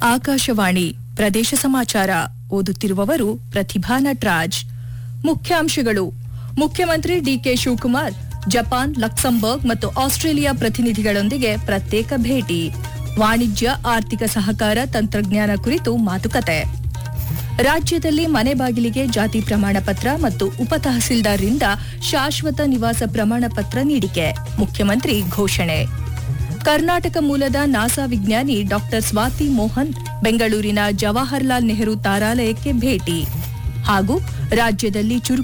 ಆಕಾಶವಾಣಿ ಪ್ರದೇಶ ಸಮಾಚಾರ ಓದುತ್ತಿರುವವರು ಪ್ರತಿಭಾ ನಟ್ರಾಜ್ ಮುಖ್ಯಾಂಶಗಳು ಮುಖ್ಯಮಂತ್ರಿ ಡಿಕೆ ಶಿವಕುಮಾರ್ ಜಪಾನ್ ಲಕ್ಸಂಬರ್ಗ್ ಮತ್ತು ಆಸ್ಟ್ರೇಲಿಯಾ ಪ್ರತಿನಿಧಿಗಳೊಂದಿಗೆ ಪ್ರತ್ಯೇಕ ಭೇಟಿ ವಾಣಿಜ್ಯ ಆರ್ಥಿಕ ಸಹಕಾರ ತಂತ್ರಜ್ಞಾನ ಕುರಿತು ಮಾತುಕತೆ ರಾಜ್ಯದಲ್ಲಿ ಮನೆ ಬಾಗಿಲಿಗೆ ಜಾತಿ ಪ್ರಮಾಣ ಪತ್ರ ಮತ್ತು ಉಪತಹಸೀಲ್ದಾರ್ರಿಂದ ಶಾಶ್ವತ ನಿವಾಸ ಪ್ರಮಾಣ ಪತ್ರ ನೀಡಿಕೆ ಮುಖ್ಯಮಂತ್ರಿ ಘೋಷಣೆ ಕರ್ನಾಟಕ ಮೂಲದ ನಾಸಾ ವಿಜ್ಞಾನಿ ಡಾಕ್ಟರ್ ಸ್ವಾತಿ ಮೋಹನ್ ಬೆಂಗಳೂರಿನ ಜವಾಹರ್ಲಾಲ್ ನೆಹರು ತಾರಾಲಯಕ್ಕೆ ಭೇಟಿ ಹಾಗೂ ರಾಜ್ಯದಲ್ಲಿ ಚುರುಕು